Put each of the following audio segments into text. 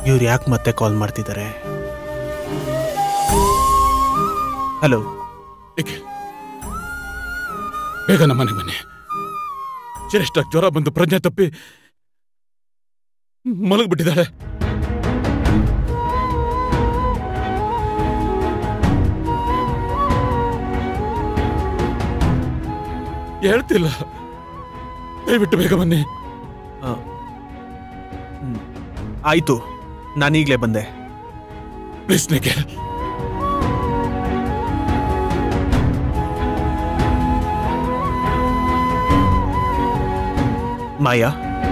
ಇವ್ರು ಯಾಕೆ ಮತ್ತೆ ಕಾಲ್ ಮಾಡ್ತಿದ್ದಾರೆ ಹಲೋ ಏಕೆ ಬೇಗ ನಮ್ಮ ಮನೆಗೆ ಬನ್ನಿ ಶ್ರೇಷ್ಠ ಜ್ವರ ಬಂದು ಪ್ರಜ್ಞೆ ತಪ್ಪಿ ಮಲಗ್ಬಿಟ್ಟಿದ್ದಾಳೆ ಹೇಳ್ತಿಲ್ಲ ದಯವಿಟ್ಟು ಬೇಗ ಬನ್ನಿ ಆಯಿತು ನಾನೀಗಲೇ ಬಂದೆ ಪ್ಲೀಸ್ ನಿಖಿಲ್ ಮಾಯಾ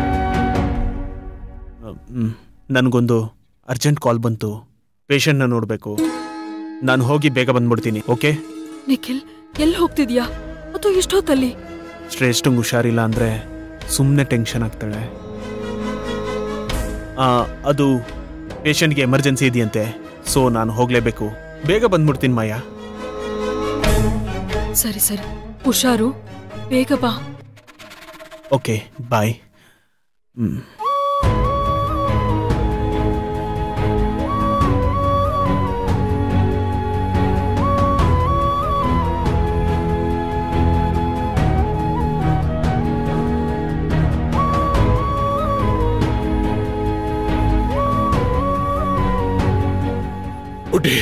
ನನಗೊಂದು ಅರ್ಜೆಂಟ್ ಕಾಲ್ ಬಂತು ಪೇಷಂಟ್ನ ನೋಡಬೇಕು ನಾನು ಹೋಗಿ ಬೇಗ ಬಂದ್ಬಿಡ್ತೀನಿ ಓಕೆ ನಿಖಿಲ್ ಎಲ್ಲಿ ಹೋಗ್ತಿದ್ಯಾ ಅದು ಇಷ್ಟೊತ್ತಲ್ಲಿ ಶ್ರೇಷ್ಠಂಗೆ ಹುಷಾರಿಲ್ಲ ಅಂದರೆ ಸುಮ್ಮನೆ ಟೆನ್ಷನ್ ಆಗ್ತಾಳೆ ಆ, ಅದು ಪೇಷಂಟ್ಗೆ ಎಮರ್ಜೆನ್ಸಿ ಇದೆಯಂತೆ ಸೊ ನಾನು ಹೋಗಲೇಬೇಕು ಬೇಗ ಬಂದ್ಬಿಡ್ತೀನಿ ಮಾಯಾ ಸರಿ ಸರಿ ಹುಷಾರು ಬೇಗ ಬಾ ಓಕೆ ಬಾಯ್ ಹ್ಞೂ ಹುಡ್ಡಿ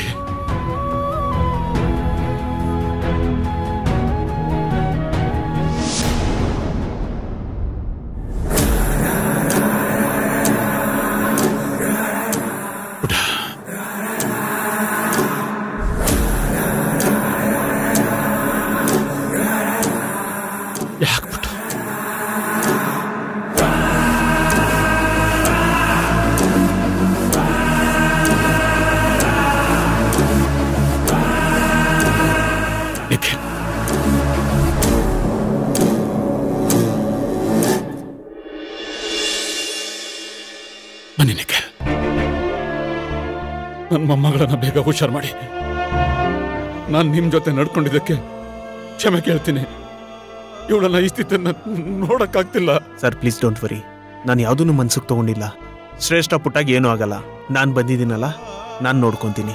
ಪುಟ ಯಾಕೆ ಪುಟ ನಿಖಿಲ್ ಬನ್ನಿ ನಿಖಿಲ್ ನನ್ನ ಮೊಮ್ಮಗಳನ್ನ ಬೇಗ ಹುಷಾರು ಮಾಡಿ ನಾನು ನಿಮ್ಮ ಜೊತೆ ನಡ್ಕೊಂಡಿದ್ದಕ್ಕೆ ಕ್ಷಮೆ ಕೇಳ್ತೀನಿ ಇವಳನ್ನ ಈ ಸ್ಥಿತಿಯನ್ನ ನೋಡಕ್ಕಾಗ್ತಿಲ್ಲ ಸರ್ ಪ್ಲೀಸ್ ಡೋಂಟ್ ವರಿ ನಾನು ಯಾವುದನ್ನು ಮನ್ಸಿಗೆ ತಗೊಂಡಿಲ್ಲ ಶ್ರೇಷ್ಠ ಪುಟ್ಟಾಗಿ ಏನೂ ಆಗಲ್ಲ ನಾನು ಬಂದಿದ್ದೀನಲ್ಲ ನಾನು ನೋಡ್ಕೊತೀನಿ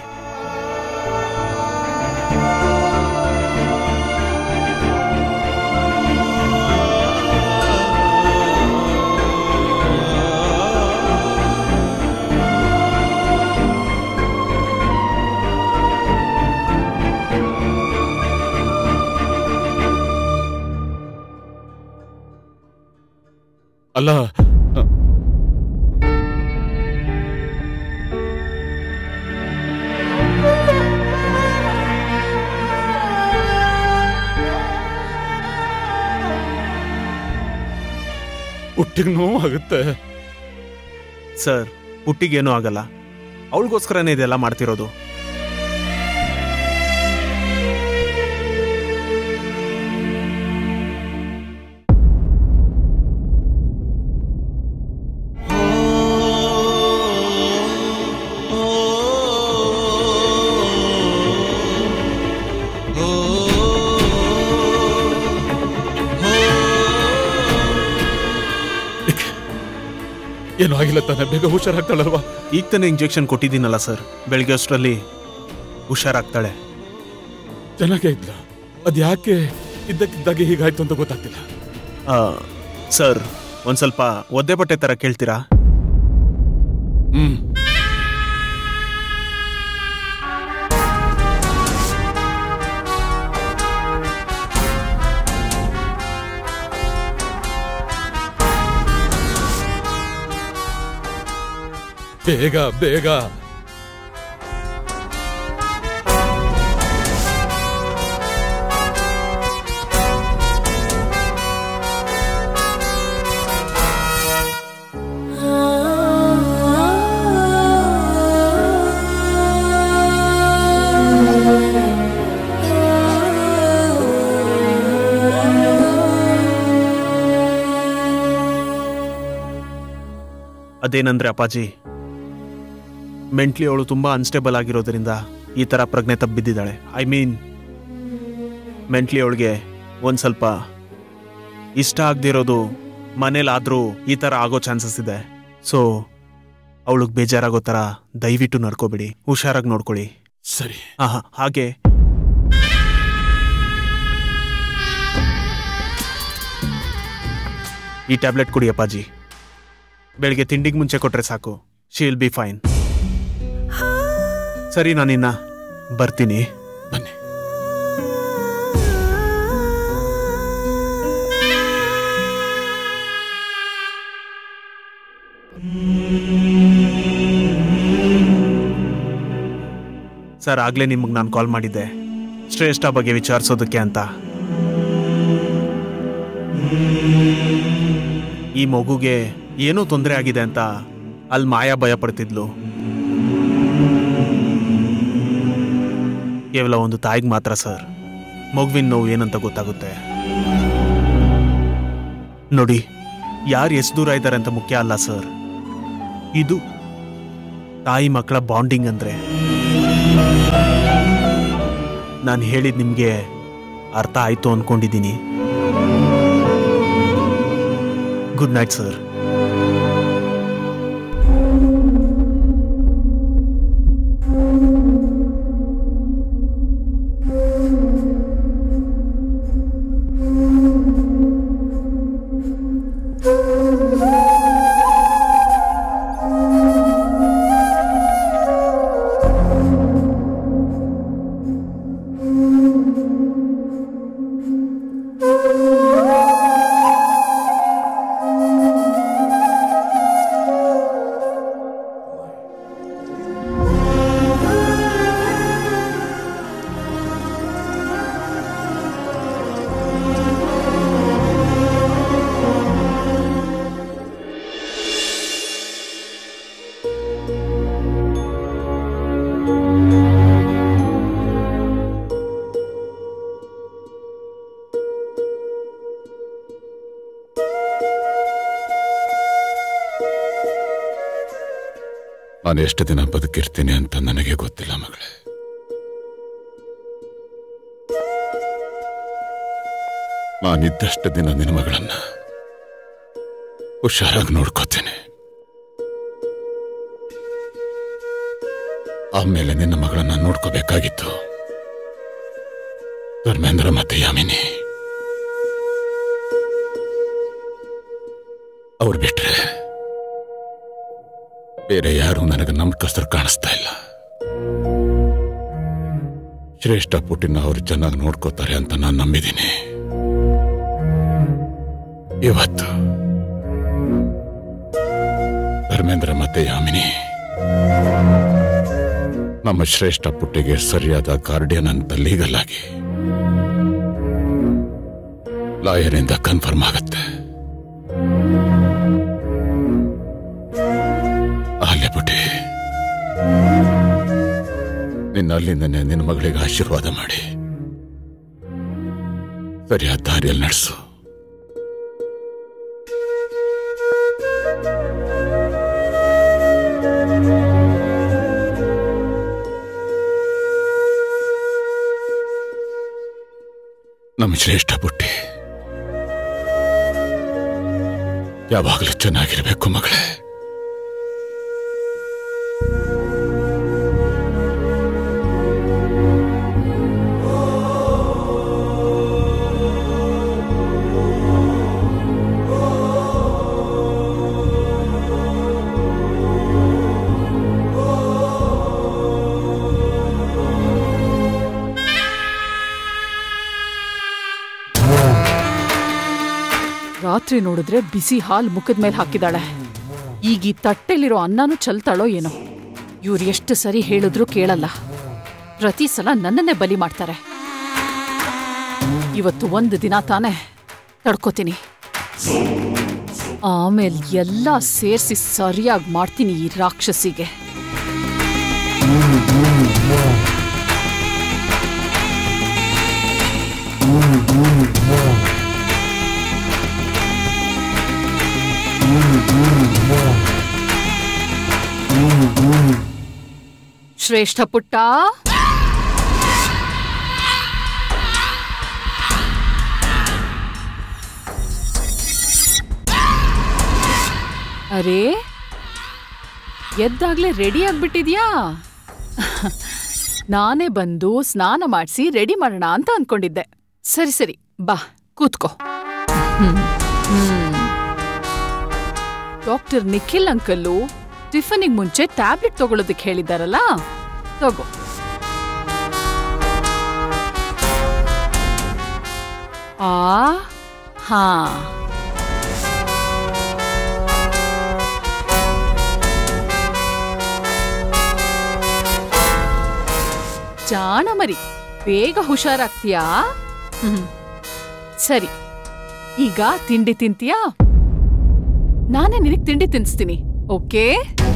ಅಲ್ಲ ಹುಟ್ಟಿಗೆ ನೋವು ಆಗುತ್ತೆ ಸರ್ ಪುಟ್ಟಿಗೇನೂ ಆಗಲ್ಲ ಅವಳಿಗೋಸ್ಕರನೇ ಇದೆಲ್ಲ ಮಾಡ್ತಿರೋದು ಏನೂ ಆಗಿಲ್ಲ ತಾನೆ ಬೇಗ ಹುಷಾರಾಗ್ತಾಳಲ್ವಾ ಈಗ ತಾನೇ ಇಂಜೆಕ್ಷನ್ ಕೊಟ್ಟಿದ್ದೀನಲ್ಲ ಸರ್ ಬೆಳಗ್ಗೆ ಅಷ್ಟರಲ್ಲಿ ಹುಷಾರಾಗ್ತಾಳೆ ಚೆನ್ನಾಗೇ ಇದ್ಲ ಅದ್ ಯಾಕೆ ಇದ್ದಕ್ಕಿದ್ದಾಗೆ ಹೀಗಾಯ್ತು ಅಂತ ಗೊತ್ತಾಗ್ತಿಲ್ಲ ಆ, ಸರ್ ಒಂದು ಸ್ವಲ್ಪ ಒದ್ದೆ ಬಟ್ಟೆ ಥರ ಕೇಳ್ತೀರಾ ಹ್ಮ್ ಬೇಗ ಬೇಗ ಅದೇನಂದ್ರೆ ಅಪ್ಪಾಜಿ ಮೆಂಟ್ಲಿ ಅವಳು ತುಂಬ ಅನ್ಸ್ಟೇಬಲ್ ಆಗಿರೋದ್ರಿಂದ ಈ ಥರ ಪ್ರಜ್ಞೆ ತಪ್ಪಿದ್ದಿದ್ದಾಳೆ ಐ ಮೀನ್ ಮೆಂಟ್ಲಿ ಅವಳಿಗೆ ಒಂದು ಸ್ವಲ್ಪ ಇಷ್ಟ ಆಗದಿರೋದು ಮನೇಲಾದರೂ ಈ ಥರ ಆಗೋ ಚಾನ್ಸಸ್ ಇದೆ ಸೊ ಅವಳಿಗೆ ಬೇಜಾರಾಗೋ ಥರ ದಯವಿಟ್ಟು ನಡ್ಕೋಬೇಡಿ ಹುಷಾರಾಗಿ ನೋಡ್ಕೊಳ್ಳಿ ಸರಿ ಆಹಾ ಹಾಗೆ ಈ ಟ್ಯಾಬ್ಲೆಟ್ ಕುಡಿ ಅಪ್ಪಾಜಿ ಬೆಳಿಗ್ಗೆ ತಿಂಡಿಗೆ ಮುಂಚೆ ಕೊಟ್ರೆ ಸಾಕು ಶಿ ವಿಲ್ ಬಿ ಫೈನ್ ಸರಿ ನಾನಿನ್ನ ಬರ್ತೀನಿ ಬನ್ನಿ ಸರ್ ಆಗ್ಲೇ ನಿಮಗೆ ನಾನು ಕಾಲ್ ಮಾಡಿದ್ದೆ ಶ್ರೇಷ್ಠ ಬಗ್ಗೆ ವಿಚಾರಿಸೋದಕ್ಕೆ ಅಂತ ಈ ಮಗುಗೆ ಏನೋ ತೊಂದರೆ ಆಗಿದೆ ಅಂತ ಅಲ್ಲಿ ಮಾಯಾ ಭಯ ಪಡ್ತಿದ್ಲು ಕೇವಲ ಒಂದು ತಾಯಿಗೆ ಮಾತ್ರ ಸರ್ ಮಗುವಿನ ನೋವು ಏನಂತ ಗೊತ್ತಾಗುತ್ತೆ ನೋಡಿ ಯಾರು ಎಷ್ಟು ದೂರ ಇದ್ದಾರೆ ಅಂತ ಮುಖ್ಯ ಅಲ್ಲ ಸರ್ ಇದು ತಾಯಿ ಮಕ್ಕಳ ಬಾಂಡಿಂಗ್ ಅಂದ್ರೆ ನಾನು ಹೇಳಿದ ನಿಮಗೆ ಅರ್ಥ ಆಯ್ತು ಅನ್ಕೊಂಡಿದ್ದೀನಿ ಗುಡ್ ನೈಟ್ ಸರ್ ನಾನು ಎಷ್ಟು ದಿನ ಬದುಕಿರ್ತೀನಿ ಅಂತ ನನಗೆ ಗೊತ್ತಿಲ್ಲ ಮಗಳೇ ನಾನಿದ್ದಷ್ಟು ದಿನ ನಿನ್ನ ಮಗಳನ್ನ ಹುಷಾರಾಗಿ ನೋಡ್ಕೋತೇನೆ ಆಮೇಲೆ ನಿನ್ನ ಮಗಳನ್ನ ನೋಡ್ಕೋಬೇಕಾಗಿತ್ತು ಧರ್ಮೇಂದ್ರ ಮತ್ತೆ ಯಾಮಿನಿ ಅವ್ರು ಬಿಟ್ರೆ ಬೇರೆ ಯಾರು ನನಗೆ ನಂಬಿಕಸ್ತರು ಕಾಣಿಸ್ತಾ ಇಲ್ಲ ಶ್ರೇಷ್ಠ ಪುಟ್ಟಿನ ಅವ್ರು ಚೆನ್ನಾಗಿ ನೋಡ್ಕೋತಾರೆ ಅಂತ ನಾನು ನಂಬಿದ್ದೀನಿ ಇವತ್ತು ಧರ್ಮೇಂದ್ರ ಮತ್ತೆ ಯಾಮಿನಿ ನಮ್ಮ ಶ್ರೇಷ್ಠ ಪುಟ್ಟಿಗೆ ಸರಿಯಾದ ಗಾರ್ಡಿಯನ್ ಅಂತ ಲೀಗಲ್ ಆಗಿ ಲಾಯರಿಂದ ಕನ್ಫರ್ಮ್ ಆಗತ್ತೆ ಅಲ್ಲೇ ಪುಟ್ಟಿ ನಿನ್ನ ಅಲ್ಲಿಂದನೇ ನಿನ್ನ ಮಗಳಿಗೆ ಆಶೀರ್ವಾದ ಮಾಡಿ ಸರಿಯಾದ ದಾರಿಯಲ್ಲಿ ನಡೆಸು ನಮ್ಮ ಶ್ರೇಷ್ಠ ಪುಟ್ಟಿ ಯಾವಾಗಲೂ ಚೆನ್ನಾಗಿರ್ಬೇಕು ಮಗಳೇ ರಾತ್ರಿ ನೋಡಿದ್ರೆ ಬಿಸಿ ಹಾಲ್ ಮುಖದ ಮೇಲೆ ಹಾಕಿದಾಳೆ ಈಗ ಈ ತಟ್ಟೆಲಿರೋ ಅನ್ನನೂ ಚಲ್ತಾಳೋ ಏನೋ ಇವ್ರು ಎಷ್ಟು ಸರಿ ಹೇಳಿದ್ರು ಕೇಳಲ್ಲ ಪ್ರತಿ ಸಲ ನನ್ನನ್ನೇ ಬಲಿ ಮಾಡ್ತಾರೆ ಇವತ್ತು ಒಂದು ದಿನ ತಾನೇ ತಡ್ಕೋತೀನಿ ಆಮೇಲೆ ಎಲ್ಲ ಸೇರಿಸಿ ಸರಿಯಾಗಿ ಮಾಡ್ತೀನಿ ಈ ರಾಕ್ಷಸಿಗೆ ಶ್ರೇಷ್ಠ ಪುಟ್ಟ ಅರೇ ಎದ್ದಾಗ್ಲೇ ರೆಡಿ ಆಗ್ಬಿಟ್ಟಿದ್ಯಾ ನಾನೇ ಬಂದು ಸ್ನಾನ ಮಾಡಿಸಿ ರೆಡಿ ಮಾಡೋಣ ಅಂತ ಅನ್ಕೊಂಡಿದ್ದೆ ಸರಿ ಸರಿ ಬಾ ಕೂತ್ಕೋ ಹ್ಮ್. ಹ್ಮ್. ಡಾಕ್ಟರ್ ನಿಖಿಲ್ ಅಂಕಲ್ಲು ಟಿಫನಿಗ್ ಮುಂಚೆ ಟ್ಯಾಬ್ಲೆಟ್ ತಗೊಳ್ಳೋದಕ್ಕೆ ಹೇಳಿದಾರಲ್ಲ ತಗೋ ಆ ಹಾ ಜಾಣ ಮರಿ ಬೇಗ ಹುಷಾರಾಗ್ತೀಯಾ ಹ್ಮ್. ಸರಿ ಈಗ ತಿಂಡಿ ತಿಂತೀಯಾ ನಾನೇ ನಿನಗ್ ತಿಂಡಿ ತಿನ್ಸ್ತೀನಿ ಓಕೆ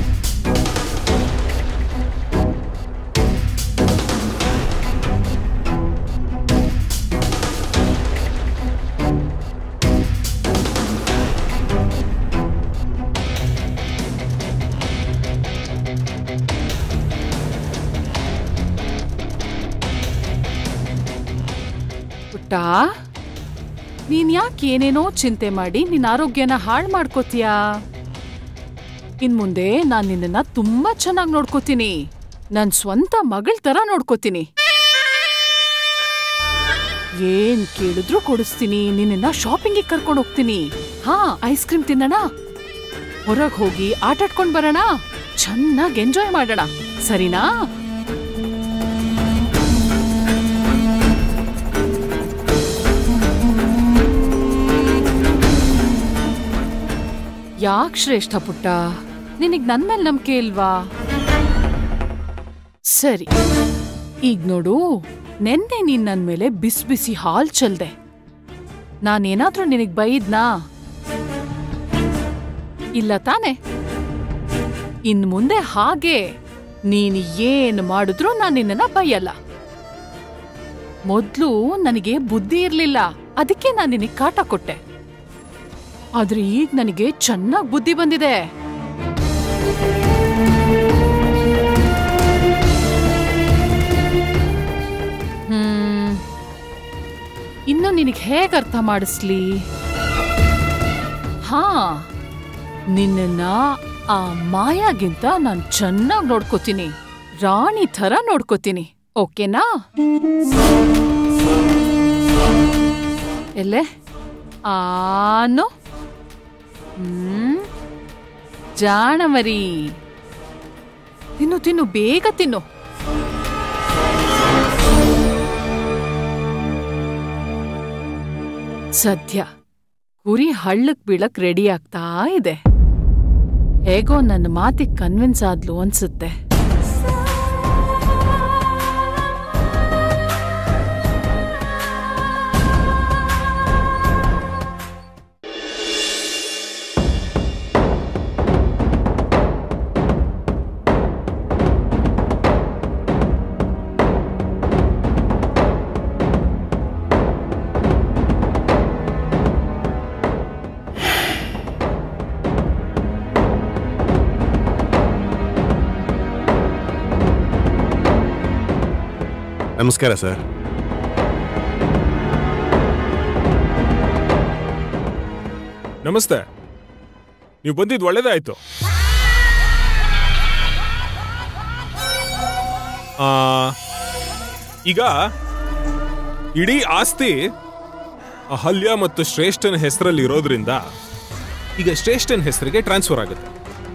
ಪುಟ್ಟ ನೀನ್ ಯಾಕೆ ಏನೇನೋ ಚಿಂತೆ ಮಾಡಿ ನಿನ್ನ ಆರೋಗ್ಯನ ಹಾಳು ಮಾಡ್ಕೋತೀಯಾ ಇನ್ ಮುಂದೆ ನಾನ್ ನಿನ್ನನ್ನ ತುಂಬಾ ಚೆನ್ನಾಗಿ ನೋಡ್ಕೋತೀನಿ ನನ್ ಸ್ವಂತ ಮಗಳ ತರ ನೋಡ್ಕೋತೀನಿ ಏನ್ ಕೇಳಿದ್ರು ಕೊಡಿಸ್ತೀನಿ ನಿನ್ನ ಶಾಪಿಂಗಿಗೆ ಕರ್ಕೊಂಡು ಹೋಗ್ತೀನಿ ಹಾ ಐಸ್ ಕ್ರೀಮ್ ತಿನ್ನೋಣ ಹೊರಗ್ ಹೋಗಿ ಆಟಾಡ್ಕೊಂಡ್ ಬರೋಣ ಚೆನ್ನಾಗಿ ಎಂಜಾಯ್ ಮಾಡೋಣ ಸರಿನಾ ಯಾಕ್ ಶ್ರೇಷ್ಠ ಪುಟ್ಟ ನಿನಗ್ ನನ್ ಮೇಲೆ ನಂಬಿಕೆ ಇಲ್ವಾ ಸರಿ ಈಗ ನೋಡು ನೆನ್ನೆ ನೀನ್ ನನ್ ಮೇಲೆ ಬಿಸಿ ಬಿಸಿ ಹಾಲ್ ಚಲ್ದೆ ನಾನೇನಾದ್ರೂ ನಿನಗ್ ಬೈದ್ನಾ ಇಲ್ಲ ತಾನೆ ಇನ್ ಮುಂದೆ ಹಾಗೆ ನೀನ್ ಏನ್ ಮಾಡಿದ್ರೂ ನಾನ್ ನಿನ್ನನ್ನ ಬೈಯಲ್ಲ ಮೊದ್ಲು ನನಗೆ ಬುದ್ಧಿ ಇರ್ಲಿಲ್ಲ ಅದಕ್ಕೆ ನಾನ್ ನಿನಗ್ ಕಾಟ ಕೊಟ್ಟೆ ಆದ್ರೆ ಈಗ ನನಗೆ ಚೆನ್ನಾಗ್ ಬುದ್ಧಿ ಬಂದಿದೆ ಹ್ಮ್ ಇನ್ನು ನಿನಗೆ ಹೇಗ್ ಅರ್ಥ ಮಾಡಿಸ್ಲಿ ಹಾ ನಿನ್ನನ್ನ ಆ ಮಾಯಾಗಿಂತ ನಾನ್ ಚೆನ್ನಾಗ್ ನೋಡ್ಕೋತೀನಿ ರಾಣಿ ಥರ ನೋಡ್ಕೋತೀನಿ ಓಕೆನಾ ಎಲ್ಲೆ ಆನು ಹ್ಮ್ ಜಾಣ ಮರಿ ತಿನ್ನು ತಿನ್ನು ಬೇಗ ತಿನ್ನು ಸದ್ಯ ಕುರಿ ಹಳ್ಳಕ್ ಬೀಳಕ್ ರೆಡಿ ಆಗ್ತಾ ಇದೆ ಹೇಗೋ ನನ್ನ ಮಾತಿಗೆ ಕನ್ವಿನ್ಸ್ ಆದ್ಲು ಅನ್ಸುತ್ತೆ ನಮಸ್ಕಾರ ಸರ್ ನಮಸ್ತೆ ನೀವು ಬಂದಿದ್ದು ಒಳ್ಳೇದಾಯ್ತು ಆ, ಈಗ ಇಡೀ ಆಸ್ತಿ ಅಹಲ್ಯ ಮತ್ತು ಶ್ರೇಷ್ಠನ ಹೆಸರಲ್ಲಿ ಇರೋದ್ರಿಂದ ಈಗ ಶ್ರೇಷ್ಠನ ಹೆಸರಿಗೆ ಟ್ರಾನ್ಸ್ಫರ್ ಆಗುತ್ತೆ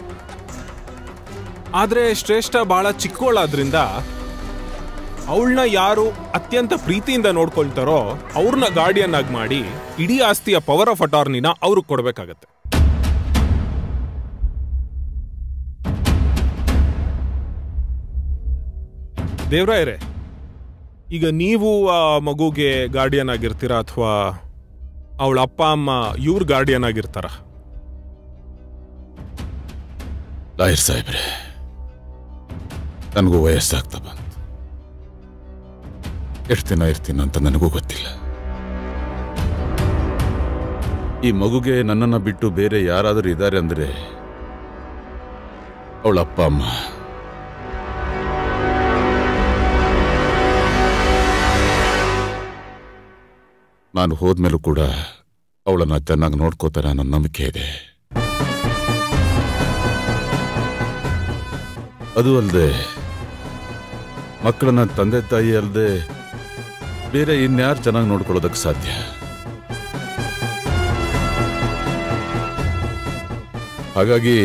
ಆದ್ರೆ ಶ್ರೇಷ್ಠ ಬಹಳ ಚಿಕ್ಕವಳಾದ್ರಿಂದ ಅವಳನ್ನ ಯಾರು ಅತ್ಯಂತ ಪ್ರೀತಿಯಿಂದ ನೋಡ್ಕೊಳ್ತಾರೋ ಅವ್ರನ್ನ ಗಾರ್ಡಿಯನ್ ಆಗಿ ಮಾಡಿ ಇಡೀ ಆಸ್ತಿಯ ಪವರ್ ಆಫ್ ಅಟಾರ್ನಿನ ಅವ್ರಿಗೆ ಕೊಡ್ಬೇಕಾಗತ್ತೆ ದೇವ್ರಾಯರೇ ಈಗ ನೀವು ಆ ಮಗುಗೆ ಗಾರ್ಡಿಯನ್ ಆಗಿರ್ತೀರಾ ಅಥವಾ ಅವಳ ಅಪ್ಪ ಅಮ್ಮ ಇವ್ರ ಗಾರ್ಡಿಯನ್ ಆಗಿರ್ತಾರ ಲಾಯರ್ ಸಾಹೇಬ್ರೆ ನನಗೂ ವಯಸ್ಸಾಗ್ತಾ ಬಂತು ಎಷ್ಟು ದಿನ ಇರ್ತೀನ ಅಂತ ನನಗೂ ಗೊತ್ತಿಲ್ಲ ಈ ಮಗುಗೆ ನನ್ನನ್ನು ಬಿಟ್ಟು ಬೇರೆ ಯಾರಾದರೂ ಇದ್ದಾರೆ ಅಂದ್ರೆ ಅವಳ ಅಪ್ಪ ಅಮ್ಮ ನಾನು ಹೋದ್ಮೇಲೂ ಕೂಡ ಅವಳನ್ನ ಚೆನ್ನಾಗಿ ನೋಡ್ಕೋತಾರೆ ಅನ್ನೋ ನಂಬಿಕೆ ಇದೆ ಅದು ಅಲ್ಲದೆ ಮಕ್ಕಳನ್ನ ತಂದೆ ತಾಯಿ ಅಲ್ಲದೆ ಬೇರೆ ಇನ್ಯಾರು ಚೆನ್ನಾಗಿ ನೋಡ್ಕೊಳ್ಳೋದಕ್ಕೆ ಸಾಧ್ಯ ಹಾಗಾಗಿ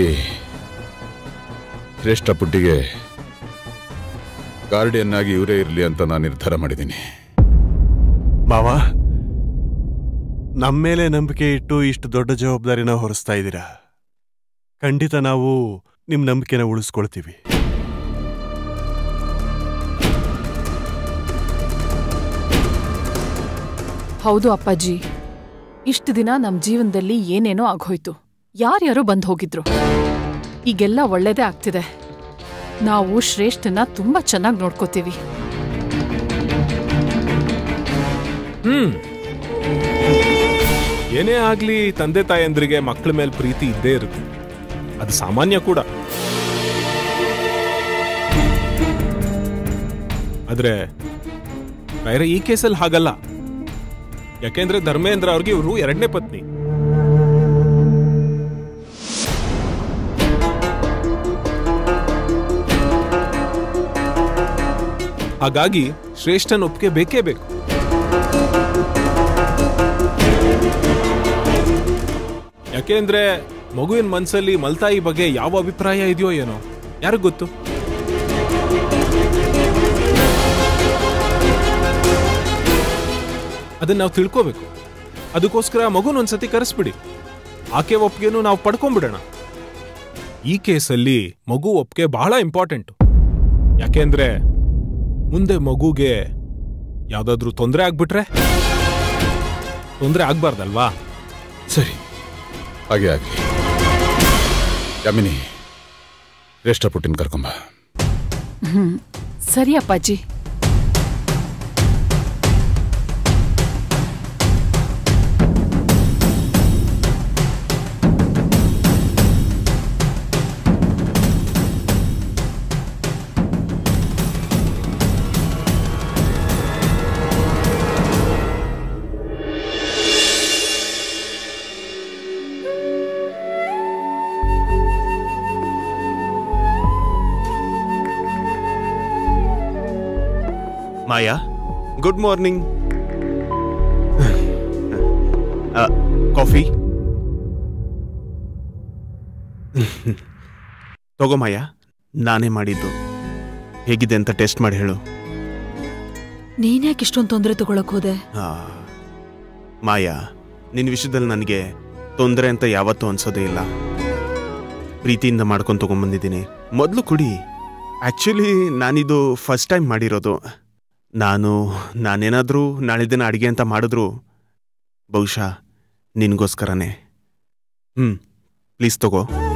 ಶ್ರೇಷ್ಠ ಪುಟ್ಟಿಗೆ ಗಾರ್ಡಿಯನ್ ಆಗಿ ಇವರೇ ಇರಲಿ ಅಂತ ನಾನು ನಿರ್ಧಾರ ಮಾಡಿದ್ದೀನಿ ಮಾವ ನಮ್ಮ ಮೇಲೆ ನಂಬಿಕೆ ಇಟ್ಟು ಇಷ್ಟು ದೊಡ್ಡ ಜವಾಬ್ದಾರಿನ ಹೊರಿಸ್ತಾ ಇದ್ದೀರಾ ಖಂಡಿತ ನಾವು ನಿಮ್ಮ ನಂಬಿಕೆನ ಉಳಿಸ್ಕೊಳ್ತೀವಿ ಹೌದು ಅಪ್ಪಾಜಿ ಇಷ್ಟು ದಿನ ನಮ್ ಜೀವನದಲ್ಲಿ ಏನೇನೋ ಆಗೋಯ್ತು ಯಾರ್ಯಾರೋ ಬಂದ್ ಹೋಗಿದ್ರು ಈಗೆಲ್ಲ ಒಳ್ಳೇದೇ ಆಗ್ತಿದೆ ನಾವು ಶ್ರೇಷ್ಠನ ತುಂಬಾ ಚೆನ್ನಾಗಿ ನೋಡ್ಕೋತೀವಿ ಹ್ಮ್ ಏನೇ ಆಗ್ಲಿ ತಂದೆ ತಾಯಂದ್ರಿಗೆ ಮಕ್ಕಳ ಮೇಲೆ ಪ್ರೀತಿ ಇದ್ದೇ ಇರುತ್ತೆ ಅದು ಸಾಮಾನ್ಯ ಕೂಡ ಆದ್ರೆ ಬೇರೆ ಈ ಕೇಸಲ್ಲಿ ಹಾಗಲ್ಲ ಯಾಕೆಂದ್ರೆ ಧರ್ಮೇಂದ್ರ ಅವ್ರಿಗೆ ಇವರು ಎರಡನೇ ಪತ್ನಿ ಹಾಗಾಗಿ ಶ್ರೇಷ್ಠನ ಒಪ್ಪಿಗೆ ಬೇಕೇ ಬೇಕು ಯಾಕೆಂದ್ರೆ ಮಗುವಿನ ಮನ್ಸಲ್ಲಿ ಮಲ್ತಾಯಿ ಬಗ್ಗೆ ಯಾವ ಅಭಿಪ್ರಾಯ ಇದೆಯೋ ಏನೋ ಯಾರಿಗ್ ಗೊತ್ತು ಅದನ್ನ ನಾವು ತಿಳ್ಕೋಬೇಕು ಅದಕ್ಕೋಸ್ಕರ ಮಗುನ ಒಂದ್ಸತಿ ಕರೆಸ್ಬಿಡಿ ಆಕೆ ಒಪ್ಪಿಗೆನೂ ನಾವು ಪಡ್ಕೊಂಡ್ಬಿಡೋಣ ಈ ಕೇಸಲ್ಲಿ ಮಗು ಒಪ್ಪಿಗೆ ಬಹಳ ಇಂಪಾರ್ಟೆಂಟ್ ಯಾಕೆಂದ್ರೆ ಮುಂದೆ ಮಗುಗೆ ಯಾವ್ದಾದ್ರೂ ತೊಂದರೆ ಆಗ್ಬಿಟ್ರೆ ತೊಂದರೆ ಆಗ್ಬಾರ್ದಲ್ವಾ ಸರಿ ಹಾಗೆ ಆಗಲಿ ಯಾಮಿನಿ ಶ್ರೇಷ್ಠ ಪುಟ್ಟಿನ ಕರ್ಕೊಂಬ ಸರಿ ಅಪ್ಪಾಜಿ ಮಾಯಾ ಗುಡ್ ಮಾರ್ನಿಂಗ್ ಕಾಫಿ ತಗೋ ಮಾಯಾ ನಾನೇ ಮಾಡಿದ್ದು ಹೇಗಿದೆ ಅಂತ ಟೆಸ್ಟ್ ಮಾಡಿ ಹೇಳು ನೀನ್ಯಾಕೆ ಇಷ್ಟೊಂದು ತೊಂದರೆ ತಗೊಳಕ್ ಹೋದೆ ಆ, ಮಾಯಾ ನಿನ್ನ ವಿಷಯದಲ್ಲಿ ನನಗೆ ತೊಂದರೆ ಅಂತ ಯಾವತ್ತೂ ಅನ್ಸೋದೇ ಇಲ್ಲ ಪ್ರೀತಿಯಿಂದ ಮಾಡ್ಕೊಂಡು ತಗೊಂಬಂದಿದ್ದೀನಿ ಮೊದಲು ಕುಡಿ ಆ್ಯಕ್ಚುಲಿ ನಾನಿದು ಫಸ್ಟ್ ಟೈಮ್ ಮಾಡಿರೋದು ನಾನು ನಾನೇನಾದರೂ ನಾಳೆ ದಿನ ಅಡುಗೆ ಅಂತ ಮಾಡಿದ್ರು ಬಹುಶಃ ನಿನಗೋಸ್ಕರನೇ ಹ್ಞೂ ಪ್ಲೀಸ್ ತಗೋ